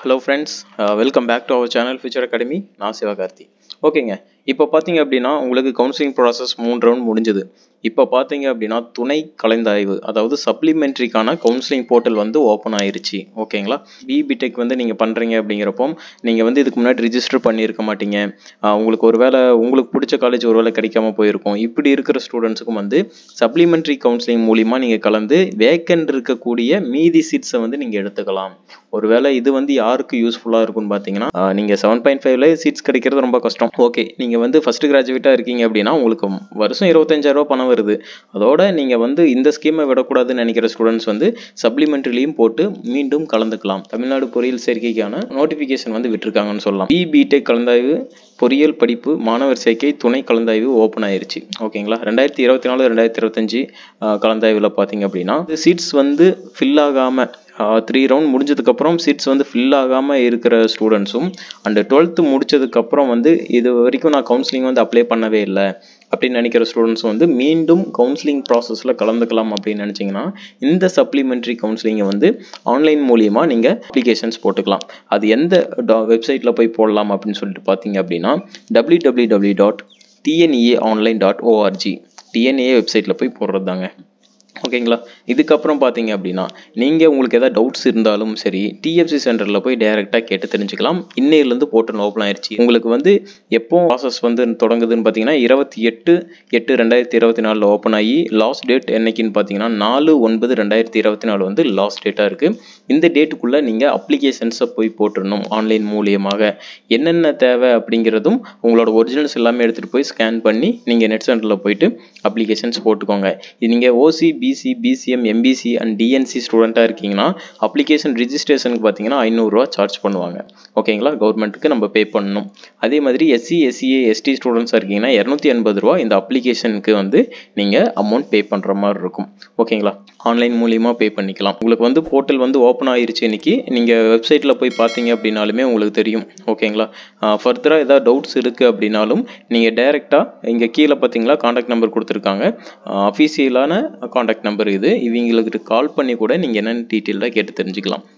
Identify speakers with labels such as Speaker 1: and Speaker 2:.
Speaker 1: hello friends welcome back to our channel future academy நான் சிவகார்த்தி ஓகேங்க இப்போ பார்த்தீங்க அப்படின்னா உங்களுக்கு கவுன்சிலிங் ப்ராசஸ் மூணு ரவுண்ட் முடிஞ்சது இப்போ பார்த்தீங்க அப்படின்னா துணை கலந்தாய்வு அதாவது சப்ளிமெண்ட்ரிக்கான கவுன்சிலிங் போர்ட்டல் வந்து ஓப்பன் ஆயிருச்சு ஓகேங்களா பிபிடெக் வந்து நீங்கள் பண்ணுறீங்க அப்படிங்கிறப்போ நீங்கள் வந்து இதுக்கு முன்னாடி ரிஜிஸ்டர் பண்ணியிருக்க மாட்டீங்க ஆஹ் உங்களுக்கு ஒரு வேளை உங்களுக்கு பிடிச்ச காலேஜ் ஒரு வேளை கிடைக்காம போயிருக்கும் இப்படி இருக்கிற ஸ்டூடெண்ட்ஸுக்கும் வந்து சப்ளிமெண்ட்ரி கவுன்சிலிங் மூலிமா நீங்கள் கலந்து வேக்கண்ட் இருக்கக்கூடிய மீதி சீட்ஸை வந்து நீங்கள் எடுத்துக்கலாம் ஒருவேளை இது வந்து யாருக்கு யூஸ்ஃபுல்லாக இருக்கும்னு பார்த்தீங்கன்னா நீங்கள் செவன் பாயிண்ட் ஃபைவ்ல சீட்ஸ் கிடைக்கிறது ரொம்ப கஷ்டம் ஓகே நீங்கள் வந்து ஃபஸ்ட்டு கிராஜுவேட்டாக இருக்கீங்க அப்படின்னா உங்களுக்கு வருஷம் இருபத்தஞ்சாயிரரூபா பணம் வருது அதோட நீங்கள் வந்து இந்த ஸ்கீமை விடக்கூடாதுன்னு நினைக்கிற ஸ்டூடெண்ட்ஸ் வந்து சப்ளிமெண்ட்ரிலையும் போட்டு மீண்டும் கலந்துக்கலாம் தமிழ்நாடு பொறியியல் சேர்க்கைக்கான நோட்டிஃபிகேஷன் வந்து விட்டுருக்காங்கன்னு சொல்லலாம் பிபிடெக் கலந்தாய்வு பொறியியல் படிப்பு மாணவர் சேர்க்கை துணை கலந்தாய்வு ஓப்பன் ஆயிருச்சு ஓகேங்களா ரெண்டாயிரத்தி இருபத்தி நாலு ரெண்டாயிரத்தி இருபத்தஞ்சி கலந்தாய்வில் பார்த்தீங்க அப்படின்னா சீட்ஸ் வந்து ஃபில் ஆகாமல் த்ரீ ரவுண்ட் முடிஞ்சதுக்கப்புறம் சீட்ஸ் வந்து ஃபில் ஆகாமல் இருக்கிற ஸ்டூடெண்ட்ஸும் அண்டு டுவெல்த்து முடிச்சதுக்கப்புறம் வந்து இது வரைக்கும் நான் கவுன்சிலிங் வந்து அப்ளை பண்ணவே இல்லை அப்படின்னு நினைக்கிற ஸ்டூடெண்ட்ஸ் வந்து மீண்டும் கவுன்சிலிங் ப்ராசஸில் கலந்துக்கலாம் அப்படின்னு நினச்சிங்கன்னா இந்த சப்ளிமெண்ட்ரி கவுன்சிலிங்கை வந்து ஆன்லைன் மூலியமாக நீங்கள் அப்ளிகேஷன்ஸ் போட்டுக்கலாம் அது எந்த வெப்சைட்டில் போய் போடலாம் அப்படின்னு சொல்லிட்டு பார்த்தீங்க அப்படின்னா W W W dot TNEA online dot ORG TNA வெப்சைட்டில் போய் போடுறது தாங்க ஓகேங்களா இதுக்கப்புறம் பார்த்தீங்க அப்படின்னா நீங்கள் உங்களுக்கு எதாவது டவுட்ஸ் இருந்தாலும் சரி டிஎஃப்சி சென்டரில் போய் டைரெக்டாக கேட்டு தெரிஞ்சுக்கலாம் இன்னையிலேருந்து போர்ட்டல் ஓப்பன் ஆயிடுச்சு உங்களுக்கு வந்து எப்போ ப்ராசஸ் வந்து தொடங்குதுன்னு பார்த்தீங்கன்னா இருபத்தி எட்டு எட்டு ரெண்டாயிரத்தி இருபத்தி நாலில் ஓப்பன் ஆகி லாஸ்ட் டேட் என்னைக்குன்னு பார்த்தீங்கன்னா நாலு ஒன்பது ரெண்டாயிரத்தி இருபத்தி நாலு வந்து லாஸ்ட் டேட்டாக இருக்குது இந்த டேட்டுக்குள்ளே நீங்கள் அப்ளிகேஷன்ஸை போய் போட்டுடணும் ஆன்லைன் மூலியமாக என்னென்ன தேவை அப்படிங்கிறதும் உங்களோட ஒரிஜினல்ஸ் எல்லாமே எடுத்துகிட்டு போய் ஸ்கேன் பண்ணி நீங்கள் நெட் சென்டரில் போயிட்டு அப்ளிகேஷன்ஸ் போட்டுக்கோங்க இது நீங்கள் OC BC BCM MBC and DNC ஸ்டூடெண்ட்டாக இருக்கீங்கன்னா அப்ளிகேஷன் ரிஜிஸ்ட்ரேஷனுக்கு பார்த்தீங்கன்னா ஐநூறுரூவா சார்ஜ் பண்ணுவாங்க ஓகேங்களா கவர்மெண்ட்டுக்கு நம்ம பே பண்ணணும் அதே மாதிரி எஸ்சி எஸ்சிஏ எஸ்டி ஸ்டூடெண்ட்ஸாக இருக்கீங்கன்னா இரநூத்தி எண்பது ரூபா இந்த அப்ளிகேஷனுக்கு வந்து நீங்கள் அமௌண்ட் பே பண்ணுற மாதிரி இருக்கும் ஓகேங்களா ஆன்லைன் மூலியமாக பே பண்ணிக்கலாம் உங்களுக்கு வந்து போர்ட்டல் வந்து ஓப்பன் ஆயிருச்சு இன்னைக்கு நீங்கள் வெப்சைட்டில் போய் பார்த்தீங்க அப்படின்னாலுமே உங்களுக்கு தெரியும் ஓகேங்களா ஃபர்தராக ஏதாவது டவுட்ஸ் இருக்குது அப்படின்னாலும் நீங்கள் டைரெக்டாக இங்கே கீழே பார்த்தீங்களா காண்டாக்ட் நம்பர் கொடுத்துருக்காங்க அஃபீஷியலான காண்டாக்ட் நம்பர் இது இவங்களுக்கு கால் பண்ணி கூட நீங்கள் என்னென்ன டீட்டெயிலாக கேட்டு தெரிஞ்சுக்கலாம்